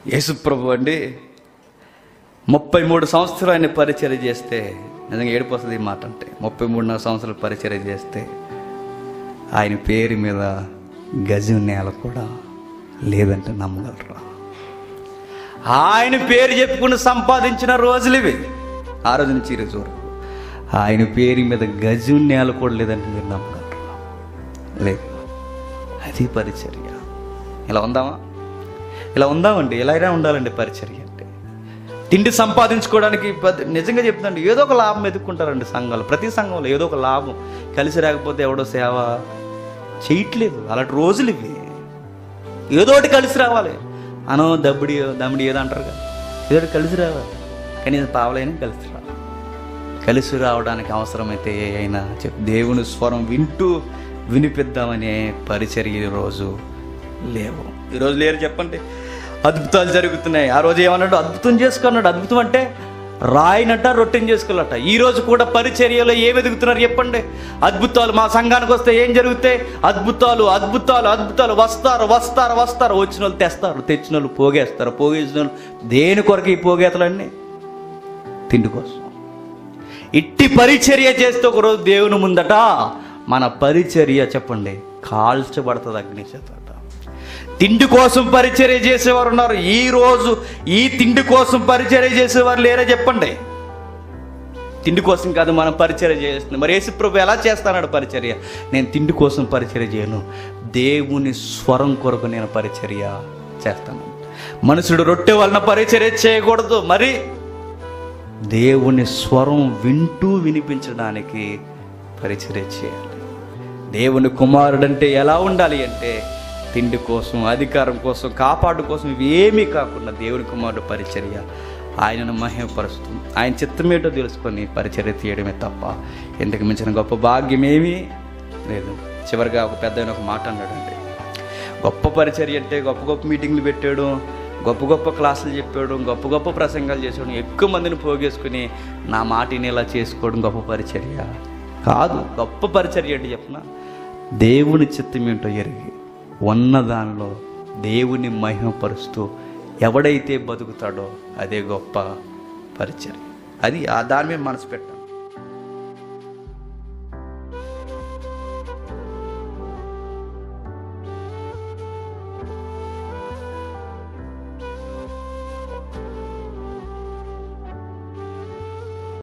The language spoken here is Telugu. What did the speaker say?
యేసుప్రభు అండి ముప్పై మూడు సంవత్సరాలు ఆయన పరిచర్య చేస్తే నిజంగా ఏడిపోతుంది ఈ మాట అంటే ముప్పై మూడున్నర సంవత్సరాలు పరిచర్య చేస్తే ఆయన పేరు మీద గజం నేల కూడా లేదంటే నమ్మగలరా ఆయన పేరు చెప్పుకుని సంపాదించిన రోజులు ఇవి ఆ రోజు నుంచి ఈ రోజు వరకు ఆయన పేరు మీద గజం నేల కూడా లేదంటే మీరు నమ్మగలరా లేదు అది పరిచర్య ఇలా ఉందామా ఇలా ఉందామండి ఇలాగే ఉండాలండి పరిచర్య అంటే తిండి సంపాదించుకోవడానికి పద- నిజంగా చెప్తాండి ఏదో ఒక లాభం ఎదుర్కొంటారండి సంఘాలు ప్రతి సంఘంలో ఏదో ఒక లాభం కలిసి రాకపోతే ఎవడో సేవ చేయట్లేదు అలాంటి రోజులు ఇవి ఏదో ఒకటి కలిసి రావాలి అనో దబ్బుడి దమ్ముడి ఏదో అంటారు కదా ఏదో ఒకటి కలిసి రావాలి కనీసం పావలైనా కలిసి రావాలి కలిసి రావడానికి అవసరమైతే ఏ అయినా చెప్ దేవుని స్వరం వింటూ వినిపిద్దామనే పరిచర్య ఈ రోజు లేవు ఈరోజు లేరు చెప్పండి అద్భుతాలు జరుగుతున్నాయి ఆ రోజు ఏమన్నాడు అద్భుతం చేసుకున్నాడు అద్భుతం అంటే రాయినట్ట రొట్టెని చేసుకోవాలట ఈ రోజు కూడా పరిచర్యలో ఏం ఎదుగుతున్నారు చెప్పండి అద్భుతాలు మా సంఘానికి వస్తే ఏం జరుగుతాయి అద్భుతాలు అద్భుతాలు అద్భుతాలు వస్తారు వస్తారు వస్తారు వచ్చిన వాళ్ళు తెస్తారు తెచ్చిన వాళ్ళు పోగేస్తారు పోగేసిన వాళ్ళు దేని కొరకు ఈ పోగేతలన్నీ తిండి కోసం ఇట్టి పరిచర్య చేస్తే ఒకరోజు దేవుని ముందట మన పరిచర్య చెప్పండి కాల్చబడుతుంది అగ్ని చేతట తిండి కోసం పరిచర్య చేసేవారు ఉన్నారు ఈ రోజు ఈ తిండి కోసం పరిచర్య చేసేవారు లేరా చెప్పండి తిండి కోసం కాదు మనం పరిచర్య చేస్తుంది మరి యేసుప్రభు ఎలా చేస్తానాడు పరిచర్య నేను తిండి కోసం పరిచర్య చేయను దేవుని స్వరం కొరకు నేను పరిచర్య చేస్తాను మనుషుడు రొట్టె వలన పరిచర్య చేయకూడదు మరి దేవుని స్వరం వింటూ వినిపించడానికి పరిచర్య చేయాలి దేవుని కుమారుడంటే ఎలా ఉండాలి అంటే తిండి కోసం అధికారం కోసం కాపాడు కోసం ఇవేమీ కాకుండా దేవుని కుమారుడు పరిచర్య ఆయనను మహిమపరుస్తుంది ఆయన చిత్తమేటో తెలుసుకొని పరిచర్య తీయడమే తప్ప ఇంతకు మించిన గొప్ప భాగ్యం ఏమీ లేదు చివరిగా ఒక పెద్ద ఒక మాట అన్నాడండి గొప్ప పరిచర్య అంటే గొప్ప గొప్ప మీటింగ్లు పెట్టాడు గొప్ప గొప్ప క్లాసులు చెప్పాడు గొప్ప గొప్ప ప్రసంగాలు చేసాడు ఎక్కువ మందిని పోగేసుకుని నా మాటిని ఇలా చేసుకోవడం గొప్ప పరిచర్య కాదు గొప్ప పరిచర్య అంటే చెప్పిన దేవుని చిత్తం ఏంటో ఎరిగి ఉన్న దానిలో దేవుని మహిమపరుస్తూ ఎవడైతే బతుకుతాడో అదే గొప్ప పరిచర్య అది ఆ దాని మీద మనసు పెట్టాలి